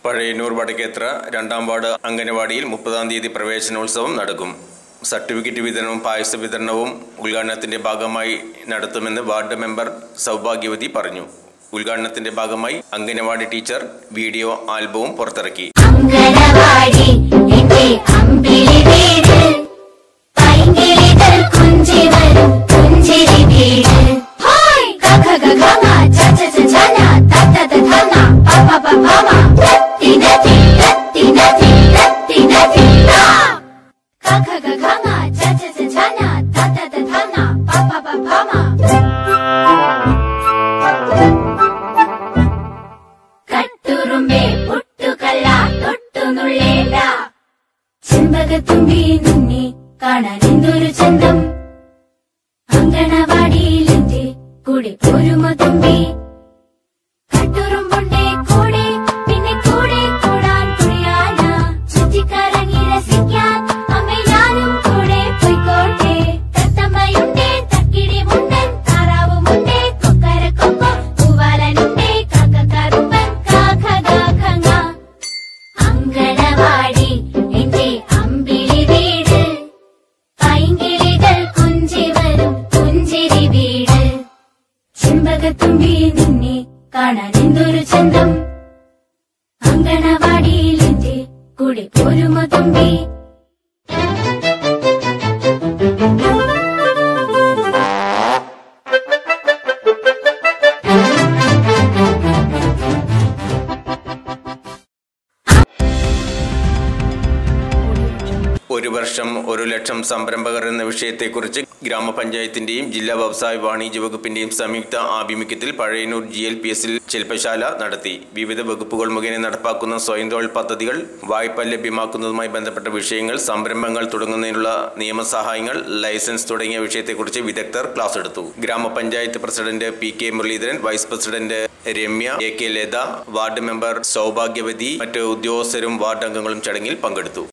പഴയന്നൂർ വടക്കേത്ര രണ്ടാം വാർഡ് അംഗനവാടിയിൽ മുപ്പതാം തീയതി പ്രവേശനോത്സവം നടക്കും സർട്ടിഫിക്കറ്റ് വിതരണവും പായസ വിതരണവും ഉദ്ഘാടനത്തിന്റെ ഭാഗമായി നടത്തുമെന്ന് വാർഡ് മെമ്പർ സൗഭാഗ്യവതി പറഞ്ഞു ഉദ്ഘാടനത്തിന്റെ ഭാഗമായി അംഗനവാടി ടീച്ചർ വീഡിയോ ആൽബവും പുറത്തിറക്കി അങ്കണവാടി എന്റെ അമ്പിളി വീട് പൈങ്കിളികൾ കുഞ്ചി വരും പുഞ്ചിരി വീട് ഹായ് കഖ ഖ ഖ ങ ച ച ച ഛ ന ത ത ത ധ ന പ പ പ ഭ മ തി ന തി തി ന തി തി ന തി ന കഖ ഖ ഖ ങ ച ച ച ഛ ന ത ത ത ധ ന പ പ പ ഭ മ കട്ടുറുമ്പേ പുട്ടുകല്ല തൊട്ടുനുള്ളേണ്ട ചെമ്പകത്തുമ്പി നിന്നെ കാണാൻ എന്തൊരു ചന്തം അങ്കണവാടിയിലെന്റെ കൂടെ പോരുമോ തുമ്പി കട്ടുറുമ്പുണ്ടേ കൂടെ പിന്നെ കൂടെ കൂടാൻ കുടിയാന ചുറ്റിക്കറങ്ങി രസിക്കാൻ അമ്മ ഞാനും കൂടെ പോയിക്കോട്ടെ തത്തമ്മയുണ്ടേ തക്കിടി മുണ്ടൻ താറാവുമുണ്ടേ കൊക്കര കൊക്കോ പൂവാലനുണ്ടേ കാക്കക്കറുമ്പൻ കാഖ കാഖങ്ങ അങ്കണവാടി എന്റെ അമ്പിളി വീട് പൈങ്കിളികൾ കുഞ്ചി വരും പുഞ്ചിരി വീട് ചെമ്പകത്തുമ്പി നിന്നെ കാണാൻ എന്തൊരു ചന്തം അങ്കണവാടിയിലെന്റെ കൂടെ പോരുമോ തുമ്പി ഒരു വർഷം ഒരു ലക്ഷം സംരംഭകർ എന്ന വിഷയത്തെക്കുറിച്ച് ഗ്രാമപഞ്ചായത്തിന്റെയും ജില്ലാ വ്യവസായ വാണിജ്യ വകുപ്പിന്റെയും സംയുക്ത ആഭിമുഖ്യത്തിൽ പഴയന്നൂർ ജി എൽ പി എസിൽ ശില്പശാല നടത്തി വിവിധ വകുപ്പുകൾ മുഖേന നടപ്പാക്കുന്ന സ്വയം തൊഴിൽ പദ്ധതികൾ വായ്പ ലഭ്യമാക്കുന്നതുമായി ബന്ധപ്പെട്ട വിഷയങ്ങൾ സംരംഭങ്ങൾ തുടങ്ങുന്നതിനുള്ള നിയമസഹായങ്ങൾ ലൈസൻസ് തുടങ്ങിയ വിഷയത്തെക്കുറിച്ച് വിദഗ്ധർ ക്ലാസ് എടുത്തു ഗ്രാമപഞ്ചായത്ത് president P K Muraleedharan vice president Ramya A K Latha ward member Saubhagyavathi മറ്റ് ഉദ്യോഗസ്ഥരും വാർഡ് അംഗങ്ങളും ചടങ്ങിൽ പങ്കെടുത്തു